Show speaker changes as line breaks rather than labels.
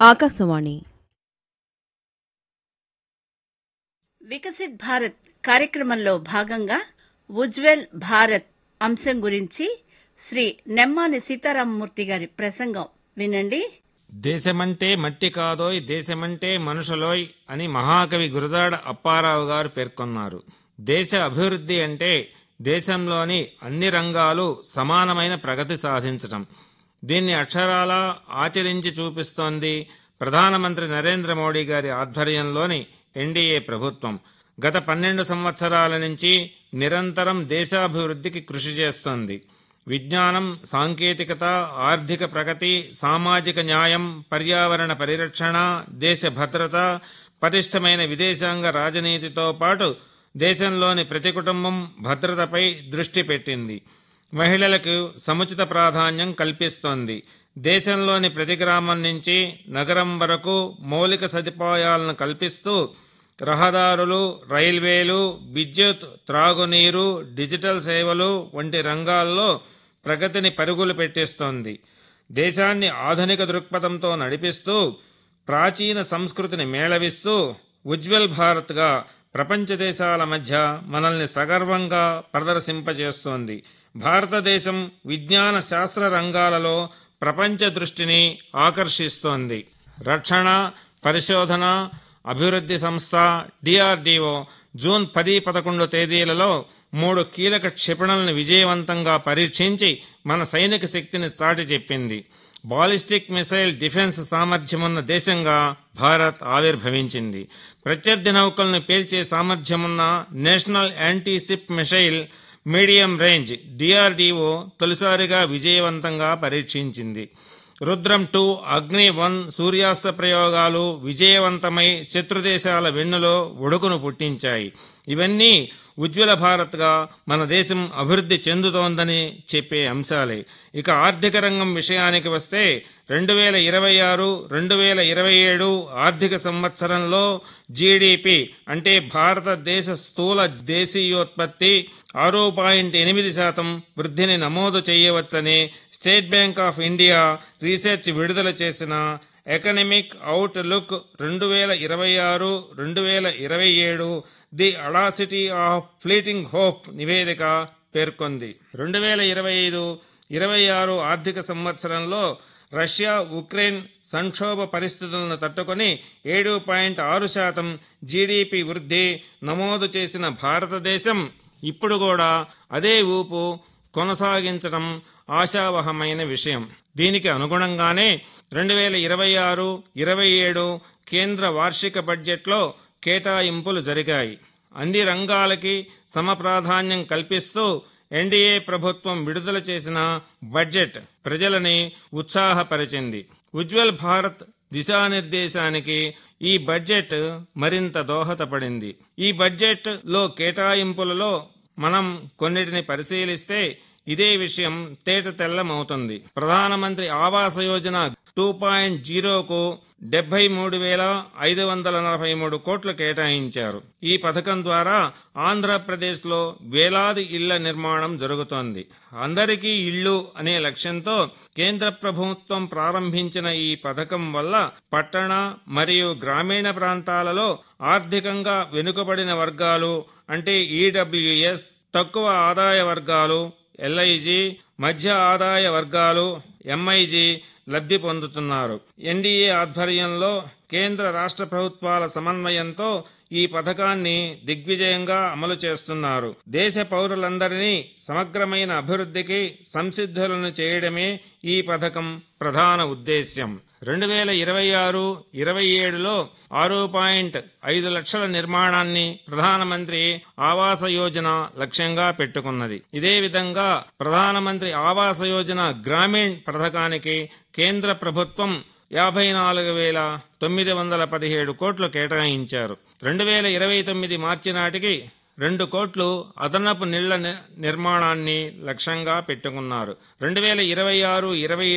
ఆకాశవాణి
వికసిత్ భారత్ కార్యక్రమంలో భాగంగా ఉజ్వల్ భారత్ అంశం గురించి శ్రీ నెమ్మాని సీతారామమూర్తి గారి ప్రసంగం వినండి
దేశమంటే మట్టి కాదోయ్ దేశమంటే మనుషులోయ్ అని మహాకవి గురజాడ అప్పారావు గారు పేర్కొన్నారు దేశ అభివృద్ధి అంటే దేశంలోని అన్ని రంగాలు సమానమైన ప్రగతి సాధించటం దీన్ని అక్షరాలా ఆచరించి చూపిస్తోంది ప్రధానమంత్రి నరేంద్ర మోడీ గారి ఆధ్వర్యంలోని ఎన్డీఏ ప్రభుత్వం గత పన్నెండు సంవత్సరాల నుంచి నిరంతరం దేశాభివృద్ధికి కృషి చేస్తోంది విజ్ఞానం సాంకేతికత ఆర్థిక ప్రగతి సామాజిక న్యాయం పర్యావరణ పరిరక్షణ దేశ భద్రత పటిష్టమైన విదేశాంగ రాజనీతితో పాటు దేశంలోని ప్రతి కుటుంబం భద్రతపై దృష్టి పెట్టింది మహిళలకు సముచిత ప్రాధాన్యం కల్పిస్తోంది దేశంలోని ప్రతి గ్రామం నుంచి నగరం వరకు మౌలిక సదుపాయాలను కల్పిస్తూ రహదారులు రైల్వేలు విద్యుత్ త్రాగునీరు డిజిటల్ సేవలు వంటి రంగాల్లో ప్రగతిని పరుగులు పెట్టిస్తోంది దేశాన్ని ఆధునిక దృక్పథంతో నడిపిస్తూ ప్రాచీన సంస్కృతిని మేళవిస్తూ ఉజ్వల్ భారత్గా ప్రపంచ దేశాల మధ్య మనల్ని సగర్వంగా ప్రదర్శింపజేస్తోంది భారతదేశం విజ్ఞాన శాస్త్ర రంగాలలో ప్రపంచ దృష్టిని ఆకర్షిస్తోంది రక్షణ పరిశోధన అభివృద్ధి సంస్థ డిఆర్డీఓ జూన్ పది పదకొండు తేదీలలో మూడు కీలక క్షిపణులను విజయవంతంగా పరీక్షించి మన సైనిక శక్తిని చాటి చెప్పింది బాలిస్టిక్ మిసైల్ డిఫెన్స్ సామర్థ్యమున్న దేశంగా భారత్ ఆవిర్భవించింది ప్రత్యర్థి నౌకలను పేల్చే సామర్థ్యమున్న national anti ship missile medium range DRDO తొలిసారిగా విజయవంతంగా పరీక్షించింది రుద్రం టూ అగ్ని వన్ సూర్యాస్త్ర ప్రయోగాలు విజయవంతమై శత్రుదేశాల వెన్నులో ఉడుకును పుట్టించాయి ఇవన్నీ ఉజ్వల భారత్గా మన దేశం అభివృద్ధి చెందుతోందని చెప్పే అంశాలే ఇక ఆర్థిక రంగం విషయానికి వస్తే రెండు వేల ఇరవై ఆరు రెండు వేల ఇరవై ఏడు ఆర్థిక సంవత్సరంలో జీడిపి అంటే భారతదేశ స్థూల దేశీయోత్పత్తి ఆరు పాయింట్ ఎనిమిది శాతం వృద్ధిని నమోదు చేయవచ్చని State Bank of India research విడుదల చేసిన ఎకనమిక్ అవుట్ లుక్ రెండు వేల ఇరవై ఆరు రెండు వేల ఇరవై ఏడు the audacity of fleeting hope నివేదిక పేర్కొంది రెండు వేల ఇరవై ఐదు ఇరవై ఆరు ఆర్థిక సంవత్సరంలో రష్యా ఉక్రెయిన్ సంక్షోభ పరిస్థితులను తట్టుకొని ఏడు పాయింట్ ఆరు శాతం జీడిపి వృద్ధి నమోదు చేసిన భారతదేశం ఇప్పుడు కూడా అదే ఊపు కొనసాగించడం ఆశావహమైన విషయం దీనికి అనుగుణంగానే రెండు వేల ఇరవై ఆరు ఇరవై ఏడు కేంద్ర వార్షిక బడ్జెట్లో కేటాయింపులు జరిగాయి అన్ని రంగాలకి సమప్రాధాన్యం కల్పిస్తూ ఎన్డీఏ ప్రభుత్వం విడుదల చేసిన బడ్జెట్ ప్రజలని ఉత్సాహపరిచింది ఉజ్వల్ భారత్ దిశానిర్దేశానికి ఈ బడ్జెట్ మరింత దోహదపడింది ఈ బడ్జెట్ లో కేటాయింపులలో మనం కొన్నిటిని పరిశీలిస్తే ఇదే విషయం తేట తెల్లమవుతుంది ప్రధానమంత్రి ఆవాస యోజన టూ పాయింట్ జీరోకు డెబ్బై మూడు వేల ఐదు వందల నలభై మూడు కోట్లు కేటాయించారు ఈ పథకం ద్వారా ఆంధ్రప్రదేశ్లో వేలాది ఇళ్ల నిర్మాణం జరుగుతోంది అందరికీ ఇళ్ళు అనే లక్ష్యంతో కేంద్ర ప్రభుత్వం ప్రారంభించిన ఈ పథకం వల్ల పట్టణ మరియు గ్రామీణ ప్రాంతాలలో ఆర్థికంగా వెనుకబడిన వర్గాలు అంటే ఈడబ్ల్యూఎస్ తక్కువ ఆదాయ వర్గాలు ఎల్ఐజి మధ్య ఆదాయ వర్గాలు ఎంఐజి లబ్ధి పొందుతున్నారు ఎన్డీఏ ఆధ్వర్యంలో కేంద్ర రాష్ట్ర ప్రభుత్వాల సమన్వయంతో ఈ పథకాన్ని దిగ్విజయంగా అమలు చేస్తున్నారు దేశ పౌరులందరినీ సమగ్రమైన అభివృద్ధికి సంసిద్ధులను చేయడమే ఈ పథకం ప్రధాన ఉద్దేశ్యం రెండు వేల ఇరవై ఆరు ఇరవై ఏడులో ఆరు పాయింట్ ఐదు లక్షల నిర్మాణాన్ని ప్రధానమంత్రి ఆవాస యోజన లక్ష్యంగా పెట్టుకున్నది ఇదే విధంగా ప్రధానమంత్రి ఆవాస యోజన గ్రామీణ్ పథకానికి కేంద్ర ప్రభుత్వం యాభై నాలుగు వేల తొమ్మిది వందల పదిహేడు కోట్లు కేటాయించారు రెండు వేల ఇరవై తొమ్మిది మార్చి నాటికి రెండు కోట్లు అదనపు నీళ్ల నిర్మాణాన్ని లక్ష్యంగా పెట్టుకున్నారు రెండు వేల ఇరవై ఆరు ఇరవై